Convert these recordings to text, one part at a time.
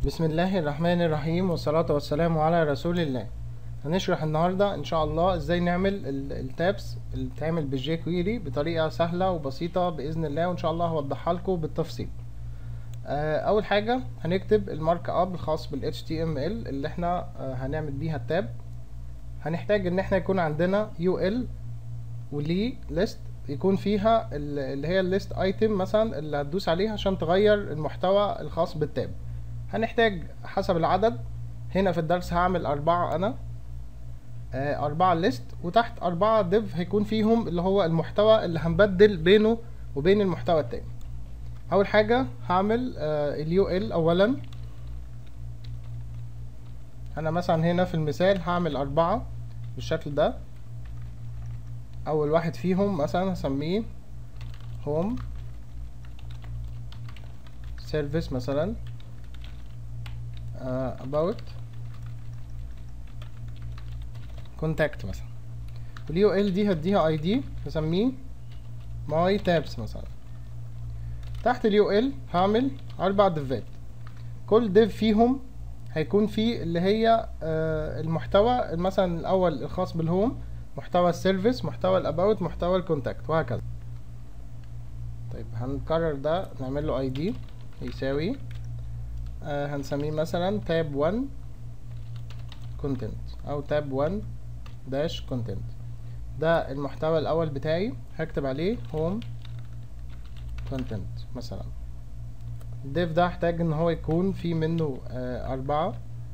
بسم الله الرحمن الرحيم والصلاة والسلام على رسول الله هنشرح النهاردة ان شاء الله ازاي نعمل ال- التابس اللي بتعمل بالجي كويري بطريقة سهلة وبسيطة بإذن الله وان شاء الله هوضحها لكم بالتفصيل آه، اول حاجة هنكتب المارك اب الخاص بال HTML اللي احنا آه، هنعمل بيها التاب هنحتاج ان احنا يكون عندنا UL وليه ليست يكون فيها ال- اللي هي الليست ايتم مثلا اللي هتدوس عليها عشان تغير المحتوى الخاص بالتاب هنحتاج حسب العدد هنا في الدرس هعمل أربعة أنا آه، أربعة ليست وتحت أربعة ديف هيكون فيهم اللي هو المحتوى اللي هنبدل بينه وبين المحتوى التاني أول حاجة هعمل اليو ال أولا أنا مثلا هنا في المثال هعمل أربعة بالشكل ده أول واحد فيهم مثلا هسميه هوم سيرفيس مثلا uh, about contact مثلا واليو ال دي هديها اي دي هسميه my tabs مثلا تحت اليو ال هعمل اربع ديفات كل ديف فيهم هيكون فيه اللي هي آه المحتوى مثلا الاول الخاص بالهوم محتوى السيرفيس محتوى الاباوت محتوى الكونتاكت وهكذا طيب هنكرر ده نعمل له اي دي يساوي آه هنسميه مثلا تاب 1 content او تاب 1 داش content ده المحتوى الاول بتاعي هكتب عليه home content مثلا الديف ده هحتاج ان هو يكون في منه آه اربعة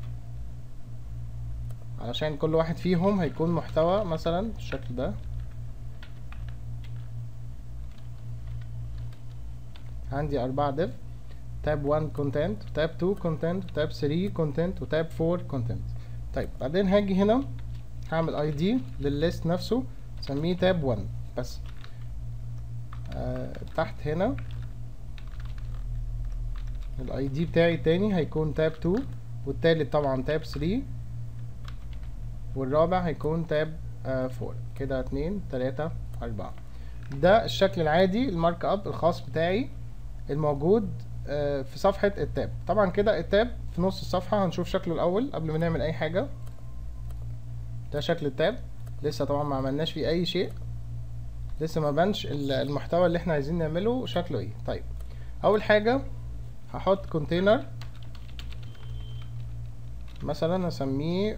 علشان كل واحد فيهم هيكون محتوى مثلا بالشكل ده عندي اربعة ديف تاب 1 كونتنت تاب 2 كونتنت تاب 3 كونتنت وتاب 4 كونتنت طيب بعدين هاجي هنا هعمل اي دي للليست نفسه اسميه تاب 1 بس آه تحت هنا الاي دي بتاعي التاني هيكون تاب 2 والتالت طبعا تاب 3 والرابع هيكون تاب آه 4 كده 2 3 4 ده الشكل العادي المارك اب الخاص بتاعي الموجود في صفحة التاب طبعا كده التاب في نص الصفحة هنشوف شكله الأول قبل ما نعمل أي حاجة ده شكل التاب لسه طبعا ما عملناش فيه أي شيء لسه ما بانش المحتوى اللي احنا عايزين نعمله شكله ايه طيب أول حاجة هحط كونتينر مثلا هسميه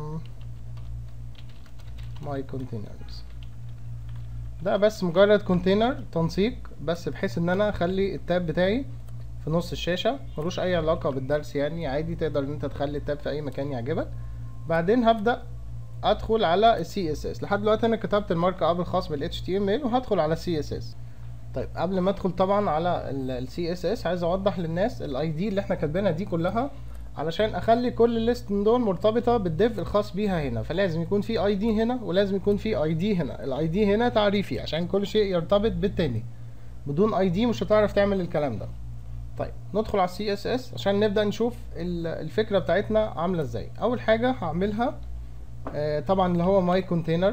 ماي كونتينرز ده بس مجرد كونتينر تنسيق بس بحيث ان انا اخلي التاب بتاعي في نص الشاشة ملوش أي علاقة بالدرس يعني عادي تقدر إن أنت تخلي التاب في أي مكان يعجبك بعدين هبدأ أدخل على ال CSS لحد دلوقتي أنا كتبت المارك أب الخاص بال HTML وهدخل على CSS طيب قبل ما أدخل طبعا على ال CSS عايز أوضح للناس ال ID اللي إحنا كاتبينها دي كلها علشان أخلي كل ليست من دول مرتبطة بالديف الخاص بيها هنا فلازم يكون في ID هنا ولازم يكون في ID هنا ال ID هنا تعريفي عشان كل شيء يرتبط بالتاني بدون ID مش هتعرف تعمل الكلام ده طيب ندخل على السي اس اس عشان نبدا نشوف الفكره بتاعتنا عامله ازاي اول حاجه هعملها آه طبعا اللي هو ماي كونتينر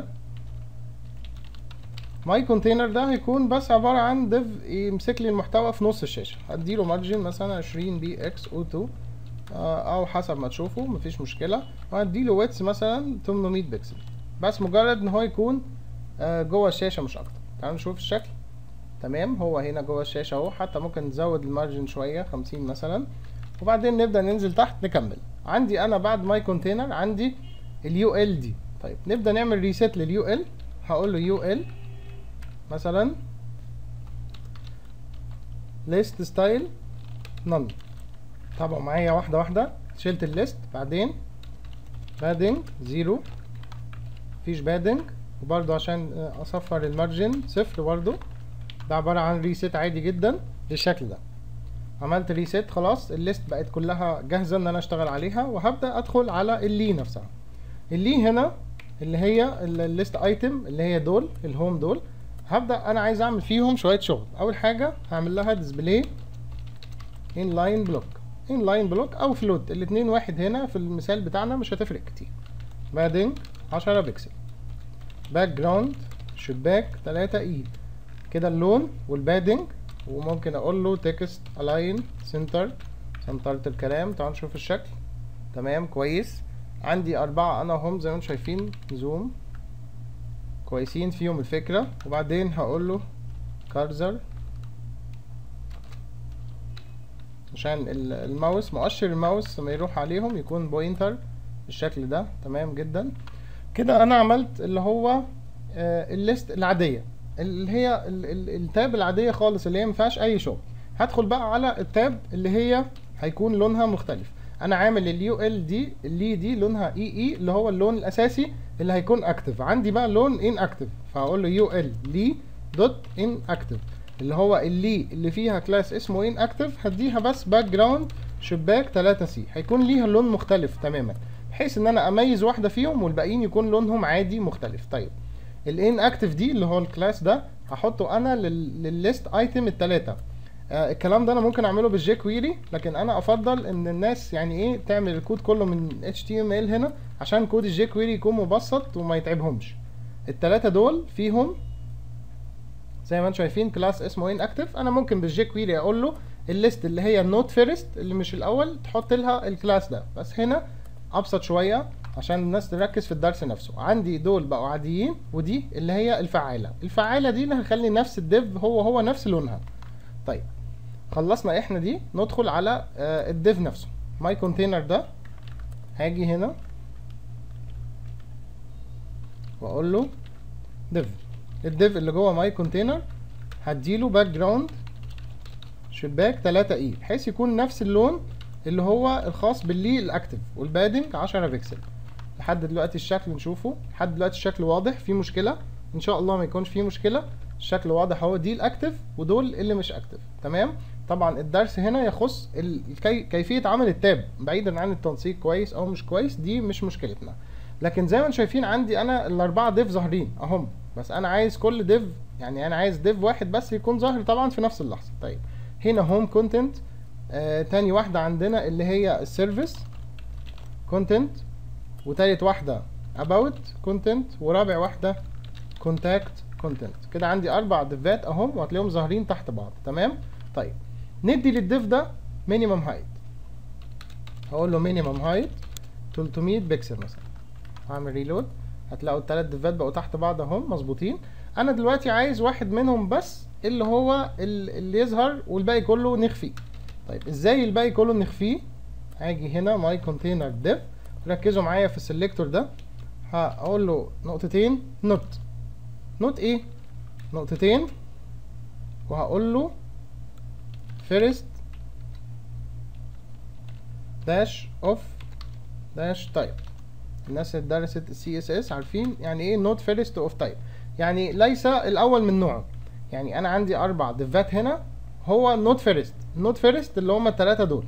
ماي كونتينر ده هيكون بس عباره عن ديف يمسك لي المحتوى في نص الشاشه هديله مارجن مثلا 20 بي اكس او 2 آه او حسب ما تشوفوا مفيش مشكله وهديله ويتس مثلا 800 بكسل بس مجرد ان هو يكون آه جوه الشاشه مش اكتر تعالوا نشوف الشكل تمام هو هنا جوه الشاشة اهو حتى ممكن نزود المارجن شوية خمسين مثلا وبعدين نبدأ ننزل تحت نكمل عندي انا بعد ماي كونتينر عندي اليو ال دي طيب نبدأ نعمل ريسيت لليو ال هقول له يو ال مثلا ليست ستايل نون طبعا معايا واحدة واحدة شلت الليست بعدين بادنج زيرو مفيش بادنج وبرضو عشان اصفر المارجن صفر برضو ده عبارة عن ريسيت عادي جدا بالشكل ده عملت ريسيت خلاص الليست بقت كلها جاهزة ان انا اشتغل عليها وهبدأ ادخل على اللي نفسها اللي هنا اللي هي الليست ايتم اللي هي دول الهوم دول هبدأ انا عايز اعمل فيهم شوية شغل اول حاجة هعمل لها ديسبلاي ان لاين بلوك ان لاين بلوك او فلوت الاتنين واحد هنا في المثال بتاعنا مش هتفرق كتير بادنج 10 بكسل باك جراوند شباك 3 اي كده اللون والبادنج وممكن اقول له تكست الاين سنتر سنترت الكلام تعالوا نشوف الشكل تمام كويس عندي أربعة أنا هم زي ما انتم شايفين زوم كويسين فيهم الفكرة وبعدين هقول له كارزر عشان ال- الماوس مؤشر الماوس لما يروح عليهم يكون بوينتر بالشكل ده تمام جدا كده انا عملت اللي هو آه، الليست العاديه اللي هي ال- ال- التاب العاديه خالص اللي هي مفيهاش اي شغل هدخل بقى على التاب اللي هي هيكون لونها مختلف انا عامل اليو ال دي اللي دي لونها اي اي اللي هو اللون الاساسي اللي هيكون اكتف عندي بقى لون ان اكتف فهقول له يو ال لي دوت ان اكتف اللي هو اللي اللي فيها كلاس اسمه ان اكتف هديها بس باك جراوند شباك 3 سي هيكون ليها لون مختلف تماما بحيث ان انا اميز واحده فيهم والباقيين يكون لونهم عادي مختلف طيب الان اكتف دي اللي هو الكلاس ده هحطه انا لل- للليست ايتم الثلاثه آه الكلام ده انا ممكن اعمله بالجي كويري لكن انا افضل ان الناس يعني ايه تعمل الكود كله من HTML هنا عشان كود الجي كويري يكون مبسط وما يتعبهمش الثلاثه دول فيهم زي ما انتم شايفين كلاس اسمه ان اكتف انا ممكن بالجي كويري اقول له الليست اللي هي النوت فيرست اللي مش الاول تحط لها الكلاس ده بس هنا ابسط شويه عشان الناس تركز في الدرس نفسه عندي دول بقوا عاديين ودي اللي هي الفعاله الفعاله دي اللي هخلي نفس الديف هو هو نفس لونها طيب خلصنا احنا دي ندخل على آه الديف نفسه ماي كونتينر ده هاجي هنا واقول له ديف الديف اللي جوه ماي كونتينر هديله باك جراوند شباك 3 اي بحيث يكون نفس اللون اللي هو الخاص باللي الاكتف والبادنج 10 بكسل لحد دلوقتي الشكل نشوفه لحد دلوقتي الشكل واضح في مشكله ان شاء الله ما يكونش فيه مشكله الشكل واضح هو دي الاكتف ودول اللي مش اكتف تمام طبعا الدرس هنا يخص ال... كي... كيفيه عمل التاب بعيدا عن التنسيق كويس او مش كويس دي مش مشكلتنا لكن زي ما انتم شايفين عندي انا الاربعه ديف ظاهرين اهم بس انا عايز كل ديف يعني انا عايز ديف واحد بس يكون ظاهر طبعا في نفس اللحظه طيب هنا هوم كونتنت آه تاني واحده عندنا اللي هي السيرفيس كونتنت وتالت واحده about كونتنت ورابع واحده كونتاكت كونتنت كده عندي اربع ديفات اهم وهتلاقيهم ظاهرين تحت بعض تمام طيب ندي للديف ده مينيمم هايت هقول له مينيمم هايت 300 بكسل مثلا هعمل ريلود هتلاقوا التلات ديفات بقوا تحت بعض اهم مظبوطين انا دلوقتي عايز واحد منهم بس اللي هو ال- اللي يظهر والباقي كله نخفيه طيب ازاي الباقي كله نخفيه هاجي هنا ماي كونتينر ديف ركزوا معايا في السلكتور ده هقول له نقطتين نوت نوت ايه نقطتين وهقول له first dash of dash type الناس اللي درست السي اس اس عارفين يعني ايه نوت فيرست اوف تايب يعني ليس الاول من نوعه يعني انا عندي اربع ديفات هنا هو نوت فيرست نوت فيرست اللي هم الثلاثه دول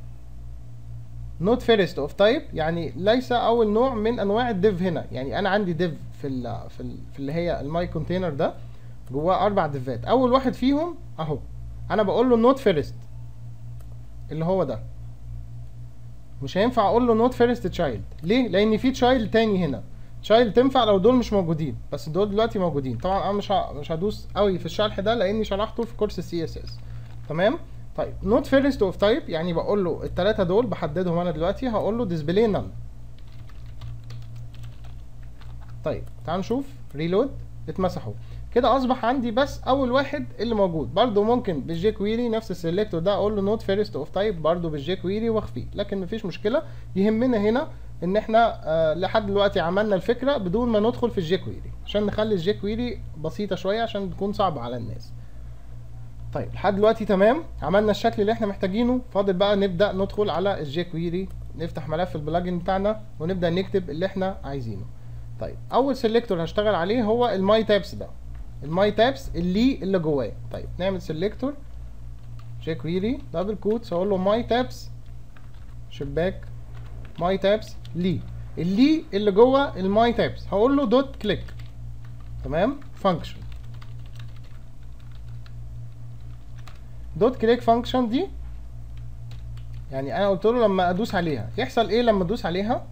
نوت فيرست اوف تايب يعني ليس اول نوع من انواع الديف هنا يعني انا عندي ديف في ال في, ال في اللي هي الماي كونتينر ده جواه اربع ديفات اول واحد فيهم اهو انا بقول له نوت فيرست اللي هو ده مش هينفع اقول له نوت فيرست تشايلد ليه لان في تشايلد تاني هنا تشايلد تنفع لو دول مش موجودين بس دول دلوقتي موجودين طبعا انا مش ه- مش هدوس قوي في الشرح ده لاني شرحته في كورس السي اس اس تمام طيب نوت فيرست اوف تايب يعني بقول له الثلاثه دول بحددهم انا دلوقتي هقول له ديسبلاي نل طيب تعال نشوف ريلود اتمسحوا كده اصبح عندي بس اول واحد اللي موجود برضو ممكن بالجي كويري نفس السيلكتور ده اقول له نوت فيرست اوف تايب برضو بالجي كويري واخفيه لكن مفيش مشكله يهمنا هنا ان احنا آه لحد دلوقتي عملنا الفكره بدون ما ندخل في الجي كويري عشان نخلي الجي كويري بسيطه شويه عشان تكون صعبه على الناس طيب لحد دلوقتي تمام عملنا الشكل اللي احنا محتاجينه فاضل بقى نبدا ندخل على الجي كويري نفتح ملف البلجن بتاعنا ونبدا نكتب اللي احنا عايزينه طيب اول سيلكتور هشتغل عليه هو الماي تابس ده الماي تابس اللي اللي جواه طيب نعمل سيلكتور جي كويري دبل كوتس هقول له ماي تابس شباك ماي تابس لي اللي اللي جوه الماي تابس هقول له دوت كليك تمام فانكشن دوت كليك فانكشن دي يعني انا قلت له لما ادوس عليها يحصل ايه لما ادوس عليها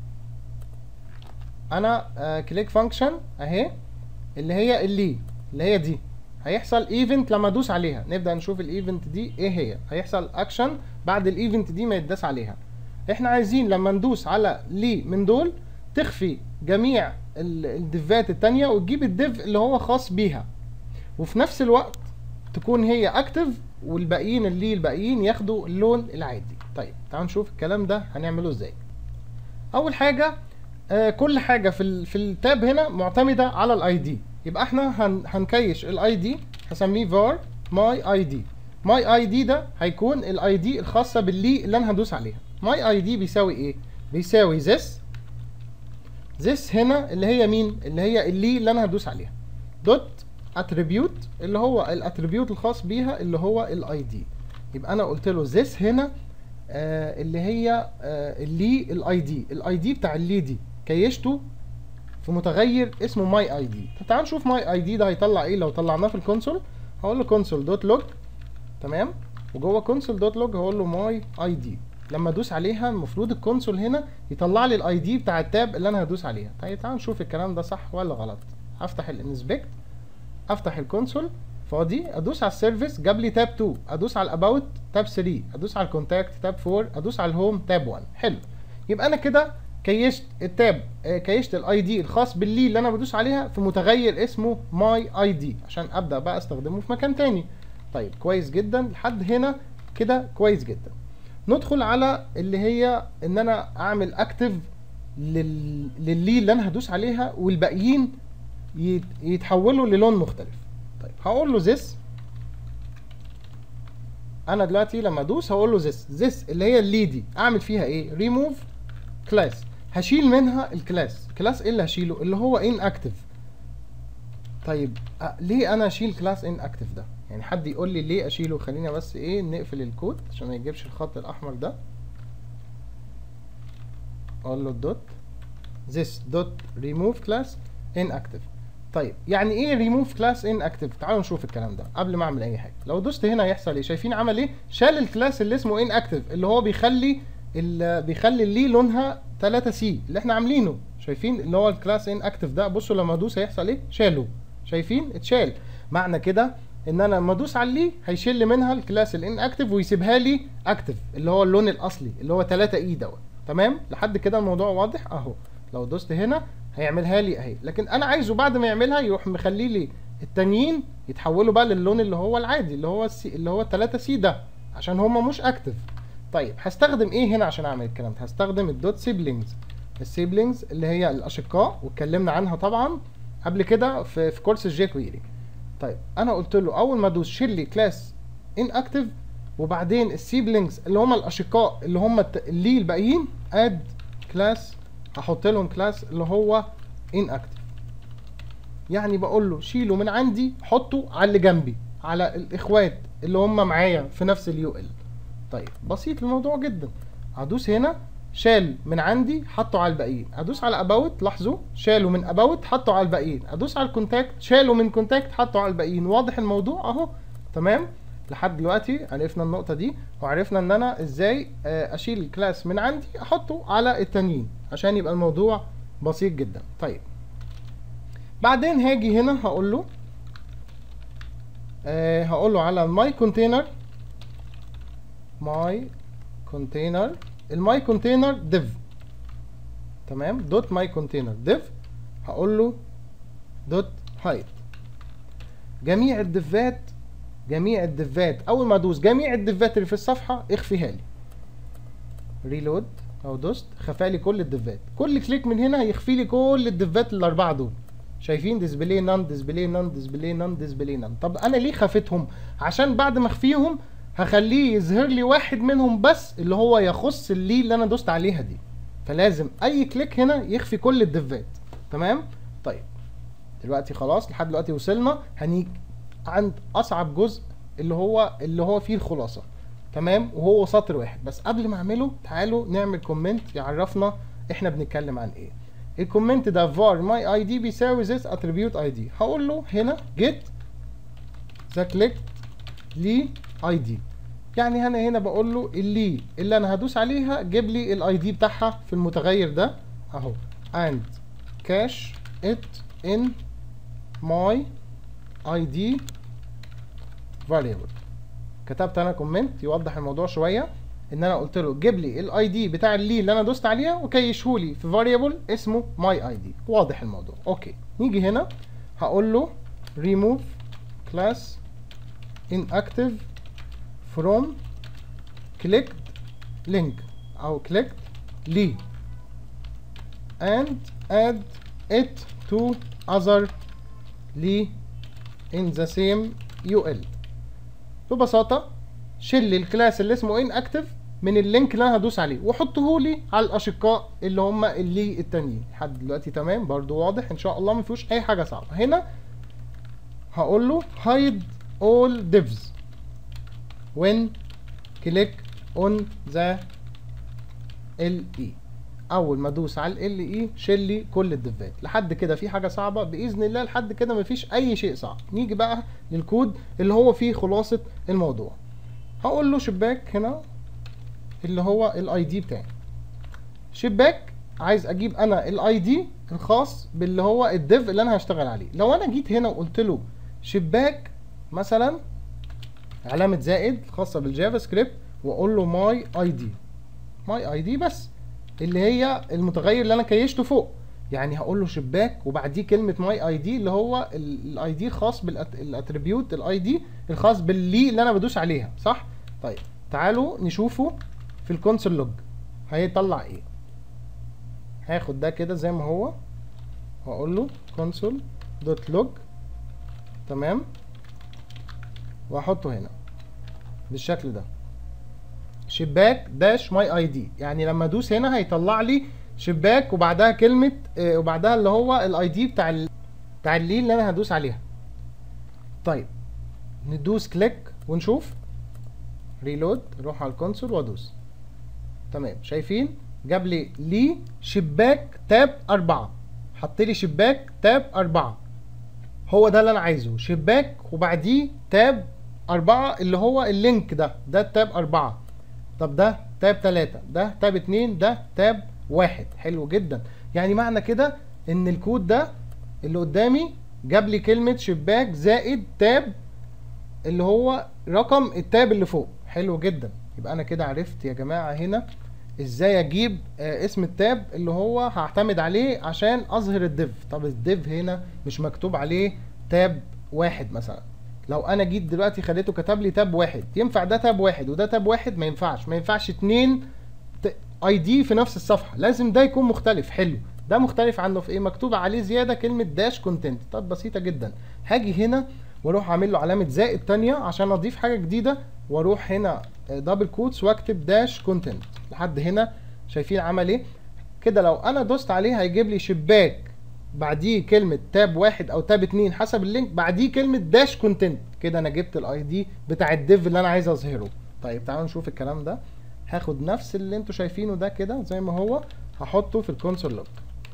انا آه كليك فانكشن اهي اللي هي اللي اللي هي دي هيحصل ايفنت لما ادوس عليها نبدا نشوف الايفنت دي ايه هي هيحصل اكشن بعد الايفنت دي ما يتداس عليها احنا عايزين لما ندوس على لي من دول تخفي جميع ال- الديفات التانية وتجيب الديف اللي هو خاص بيها وفي نفس الوقت تكون هي اكتف والباقيين اللي الباقيين ياخدوا اللون العادي طيب تعالوا نشوف الكلام ده هنعمله ازاي اول حاجه آه كل حاجه في ال في التاب هنا معتمده على الاي دي يبقى احنا هن هنكيش الاي دي هسميه var my id my id ده هيكون الاي دي الخاصه باللي اللي انا هدوس عليها my id بيساوي ايه بيساوي this this هنا اللي هي مين اللي هي اللي اللي انا هدوس عليها دوت اتريبيوت اللي هو الاتريبيوت الخاص بيها اللي هو الاي دي يبقى انا قلت له this هنا آه اللي هي آه اللي الاي دي الاي دي بتاع اللي دي كيشته في متغير اسمه ماي اي دي طب تعال نشوف ماي اي دي ده هيطلع ايه لو طلعناه في الكونسول هقول له كونسول دوت لوج تمام وجوه كونسول دوت لوج هقول له ماي اي دي لما ادوس عليها المفروض الكونسول هنا يطلع لي الاي دي بتاع التاب اللي انا هدوس عليها طيب تعال نشوف الكلام ده صح ولا غلط هفتح الانسبكت افتح الكونسول فاضي ادوس على السيرفيس جاب لي تاب 2 ادوس على الاباوت تاب 3 ادوس على الكونتاكت تاب 4 ادوس على الهوم تاب 1 حلو يبقى انا كده كيشت التاب آه، كيشت الاي دي الخاص باللي اللي انا بدوس عليها في متغير اسمه ماي اي دي عشان ابدا بقى استخدمه في مكان تاني طيب كويس جدا لحد هنا كده كويس جدا ندخل على اللي هي ان انا اعمل اكتف لل... للي اللي انا هدوس عليها والباقيين يت... يتحولوا للون مختلف طيب هقول له this انا دلوقتي لما ادوس هقول له this this اللي هي اللي دي اعمل فيها ايه remove كلاس هشيل منها الكلاس كلاس ايه اللي هشيله اللي هو ان اكتف طيب أه ليه انا اشيل كلاس ان اكتف ده يعني حد يقول لي ليه اشيله خلينا بس ايه نقفل الكود عشان ما يجيبش الخط الاحمر ده اقول له دوت this dot remove class inactive طيب يعني ايه remove class inactive تعالوا نشوف الكلام ده قبل ما اعمل اي حاجه لو دوست هنا هيحصل ايه شايفين عمل ايه شال الكلاس اللي اسمه inactive اللي هو بيخلي ال- بيخلي اللي لونها 3 سي اللي احنا عاملينه شايفين اللي هو الكلاس inactive ده بصوا لما ادوس هيحصل ايه شاله شايفين اتشال معنى كده ان انا لما ادوس على اللي هيشيل لي منها الكلاس الان اكتف ويسيبها لي اكتف اللي هو اللون الاصلي اللي هو 3 اي دوت تمام لحد كده الموضوع واضح اهو لو دوست هنا هيعملها لي اهي لكن انا عايزه بعد ما يعملها يروح مخلي لي التانيين يتحولوا بقى للون اللي هو العادي اللي هو السي اللي هو 3 سي ده عشان هما مش اكتف طيب هستخدم ايه هنا عشان اعمل الكلام ده هستخدم الدوت سيبلينجز السيبلينجز اللي هي الاشقاء واتكلمنا عنها طبعا قبل كده في في كورس الجي كويري طيب انا قلت له اول ما ادوس شيل لي كلاس ان اكتف وبعدين السيبلينجز اللي هم الاشقاء اللي هم الت- اللي الباقيين اد كلاس هحط لهم كلاس اللي هو ان اكتف يعني بقول له شيله من عندي حطه على اللي جنبي على الاخوات اللي هم معايا في نفس اليو ال طيب بسيط الموضوع جدا هدوس هنا شال من عندي حطه على الباقيين ادوس على اباوت لاحظوا شالوا من اباوت حطه على الباقيين ادوس على الكونتاكت شالوا من كونتاكت حطه على الباقيين واضح الموضوع اهو تمام لحد دلوقتي عرفنا النقطه دي وعرفنا ان انا ازاي آه، اشيل الكلاس من عندي احطه على التانيين عشان يبقى الموضوع بسيط جدا طيب بعدين هاجي هنا هقول له آه هقول له على الماي كونتينر ماي كونتينر الماي كونتينر ديف تمام دوت ماي كونتينر ديف هقول له دوت هايد جميع الدفات جميع الدفات اول ما ادوس جميع الدفات اللي في الصفحه اخفيها لي ريلود او دوست خفى لي كل الدفات كل كليك من هنا هيخفي لي كل الدفات الاربعه دول شايفين ديسبلاي نان ديسبلاي نان ديسبلاي نان ديسبلاي نان طب انا ليه خفتهم عشان بعد ما اخفيهم هخليه يظهر لي واحد منهم بس اللي هو يخص اللي اللي انا دوست عليها دي فلازم اي كليك هنا يخفي كل الدفات تمام طيب دلوقتي خلاص لحد دلوقتي وصلنا هنيجي عند اصعب جزء اللي هو اللي هو فيه الخلاصه تمام وهو سطر واحد بس قبل ما اعمله تعالوا نعمل كومنت يعرفنا احنا بنتكلم عن ايه الكومنت ده var my id بيساوي this attribute id هقول له هنا get the click لي id يعني انا هنا بقول له اللي اللي انا هدوس عليها جيب لي الاي دي بتاعها في المتغير ده اهو and cache it in my id variable كتبت انا كومنت يوضح الموضوع شويه ان انا قلت له جيب لي الاي دي بتاع اللي اللي انا دوست عليها وكيشه لي في فاريبل اسمه ماي اي دي واضح الموضوع اوكي نيجي هنا هقول له remove class inactive from clicked link او clicked لي and add it to other لي in the same UL ببساطة شيل لي الكلاس اللي اسمه inactive من اللينك اللي انا هدوس عليه وحطه لي على الاشقاء اللي هم اللي التانيين لحد دلوقتي تمام برضو واضح ان شاء الله ما فيهوش اي حاجه صعبه هنا هقول له hide all divs when click on the LE اول ما ادوس على ال اي شيل لي كل الدفات لحد كده في حاجه صعبه باذن الله لحد كده مفيش اي شيء صعب نيجي بقى للكود اللي هو فيه خلاصه الموضوع هقول له شباك هنا اللي هو الاي دي بتاعي شباك عايز اجيب انا الاي دي الخاص باللي هو الديف اللي انا هشتغل عليه لو انا جيت هنا وقلت له شباك مثلا علامه زائد خاصه بالجافا سكريبت واقول له ماي اي دي ماي اي دي بس اللي هي المتغير اللي انا كيشته فوق يعني هقول له شباك وبعديه كلمه ماي اي دي اللي هو الاي دي الخاص بالاتريبيوت الاي دي الخاص باللي اللي انا بدوس عليها صح طيب تعالوا نشوفه في الكونسول لوج هيطلع ايه هاخد ده كده زي ما هو واقول له كونسول دوت لوج تمام واحطه هنا بالشكل ده شباك داش ماي اي دي يعني لما ادوس هنا هيطلع لي شباك وبعدها كلمه آه وبعدها اللي هو الاي دي بتاع ال... بتاع اللي اللي انا هدوس عليها طيب ندوس كليك ونشوف ريلود اروح على الكونسول وادوس تمام شايفين جاب لي لي شباك تاب أربعة حط لي شباك تاب أربعة هو ده اللي أنا عايزه شباك وبعديه تاب أربعة اللي هو اللينك ده ده التاب أربعة طب ده تاب تلاتة ده تاب اتنين ده تاب واحد حلو جدا يعني معنى كده إن الكود ده اللي قدامي جاب لي كلمة شباك زائد تاب اللي هو رقم التاب اللي فوق حلو جدا يبقى انا كده عرفت يا جماعه هنا ازاي اجيب آه اسم التاب اللي هو هعتمد عليه عشان اظهر الديف طب الديف هنا مش مكتوب عليه تاب واحد مثلا لو انا جيت دلوقتي خليته كتب لي تاب واحد ينفع ده تاب واحد وده تاب واحد ما ينفعش ما ينفعش اتنين اي دي في نفس الصفحه لازم ده يكون مختلف حلو ده مختلف عنه في ايه مكتوب عليه زياده كلمه داش كونتنت طب بسيطه جدا هاجي هنا واروح اعمل له علامه زائد تانية عشان اضيف حاجه جديده واروح هنا دبل كوتس واكتب داش كونتنت لحد هنا شايفين عمل ايه كده لو انا دوست عليه هيجيب لي شباك بعديه كلمه تاب واحد او تاب اتنين حسب اللينك بعديه كلمه داش كونتنت كده انا جبت الاي دي بتاع الديف اللي انا عايز اظهره طيب تعالوا نشوف الكلام ده هاخد نفس اللي انتوا شايفينه ده كده زي ما هو هحطه في الكونسول لوج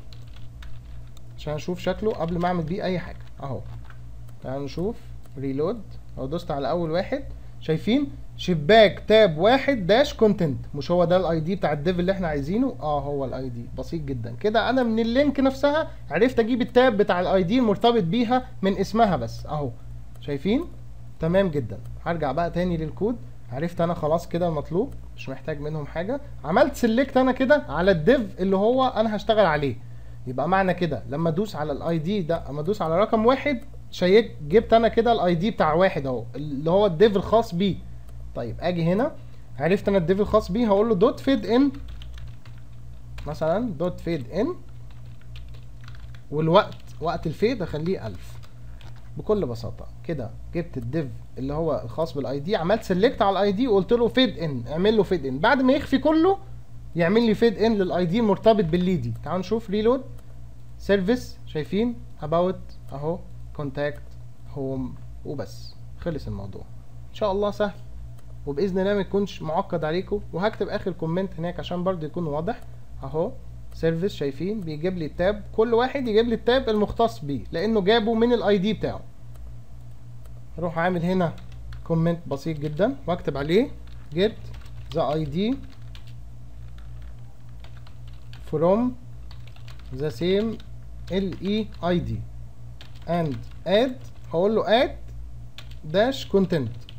عشان اشوف شكله قبل ما اعمل بيه اي حاجه اهو تعالوا نشوف ريلود لو دوست على اول واحد شايفين شباك تاب واحد داش كونتنت مش هو ده الاي دي بتاع الديف اللي احنا عايزينه اه هو الاي دي بسيط جدا كده انا من اللينك نفسها عرفت اجيب التاب بتاع الاي دي المرتبط بيها من اسمها بس اهو شايفين تمام جدا هرجع بقى تاني للكود عرفت انا خلاص كده المطلوب مش محتاج منهم حاجه عملت سيلكت انا كده على الديف اللي هو انا هشتغل عليه يبقى معنى كده لما ادوس على الاي دي ده اما ادوس على رقم واحد شيك جبت انا كده الاي دي بتاع واحد اهو اللي هو الديف الخاص بيه طيب اجي هنا عرفت انا الديف الخاص بيه هقول له دوت فيد ان مثلا دوت فيد ان والوقت وقت الفيد اخليه 1000 بكل بساطه كده جبت الديف اللي هو الخاص بالاي دي عملت سيلكت على الاي دي وقلت له فيد ان اعمل له فيد ان بعد ما يخفي كله يعمل لي فيد ان للاي دي المرتبط باللي دي تعالوا نشوف ريلود سيرفيس شايفين اباوت اهو كونتاكت هوم وبس خلص الموضوع ان شاء الله سهل وباذن الله ما يكونش معقد عليكم وهكتب اخر كومنت هناك عشان برضه يكون واضح اهو سيرفيس شايفين بيجيب لي التاب كل واحد يجيب لي التاب المختص بيه لانه جابه من الاي دي بتاعه اروح عامل هنا كومنت بسيط جدا واكتب عليه get the id from the same le id and add هقول له add dash content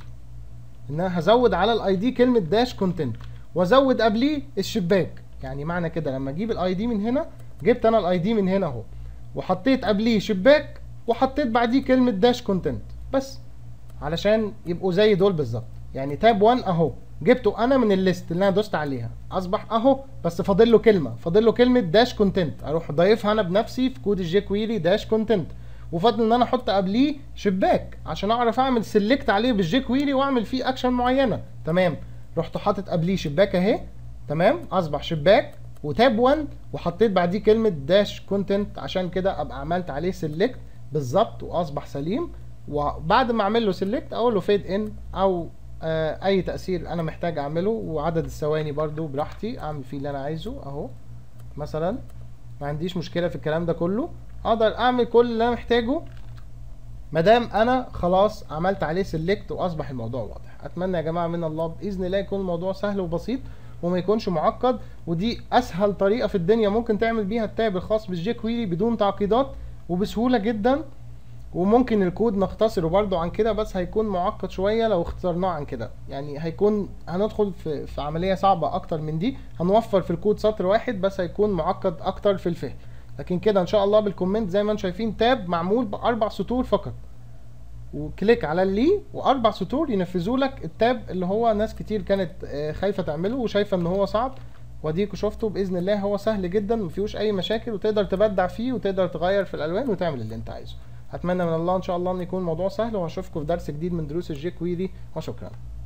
ان انا هزود على الاي دي كلمه داش كونتنت وازود قبليه الشباك يعني معنى كده لما اجيب الاي دي من هنا جبت انا الاي دي من هنا اهو وحطيت قبليه شباك وحطيت بعديه كلمه داش كونتنت بس علشان يبقوا زي دول بالظبط يعني تاب 1 اهو جبته انا من الليست اللي انا دوست عليها اصبح اهو بس فاضل له كلمه فاضل له كلمه داش كونتنت اروح ضايفها انا بنفسي في كود الجي كويري داش كونتنت وفاضل ان انا احط قبليه شباك عشان اعرف اعمل سيلكت عليه بالجي كويري واعمل فيه اكشن معينه تمام رحت حاطط قبليه شباك اهي تمام اصبح شباك وتاب 1 وحطيت بعديه كلمه داش كونتنت عشان كده ابقى عملت عليه سيلكت بالظبط واصبح سليم وبعد ما اعمل له سيلكت اقول له فيد ان او آه اي تاثير انا محتاج اعمله وعدد الثواني برضو براحتي اعمل فيه اللي انا عايزه اهو مثلا ما عنديش مشكله في الكلام ده كله اقدر اعمل كل اللي انا محتاجه مادام انا خلاص عملت عليه سيلكت واصبح الموضوع واضح اتمنى يا جماعه من الله باذن الله يكون الموضوع سهل وبسيط وما يكونش معقد ودي اسهل طريقه في الدنيا ممكن تعمل بيها التاب الخاص بالجي كويري بدون تعقيدات وبسهوله جدا وممكن الكود نختصره برضو عن كده بس هيكون معقد شويه لو اختصرناه عن كده يعني هيكون هندخل في, في عمليه صعبه اكتر من دي هنوفر في الكود سطر واحد بس هيكون معقد اكتر في الفهم لكن كده ان شاء الله بالكومنت زي ما انتم شايفين تاب معمول باربع سطور فقط وكليك على اللي واربع سطور ينفذوا لك التاب اللي هو ناس كتير كانت خايفه تعمله وشايفه ان هو صعب واديكوا شفتوا باذن الله هو سهل جدا مفيهوش اي مشاكل وتقدر تبدع فيه وتقدر تغير في الالوان وتعمل اللي انت عايزه اتمنى من الله ان شاء الله ان يكون الموضوع سهل وهشوفكم في درس جديد من دروس الجي كويري وشكرا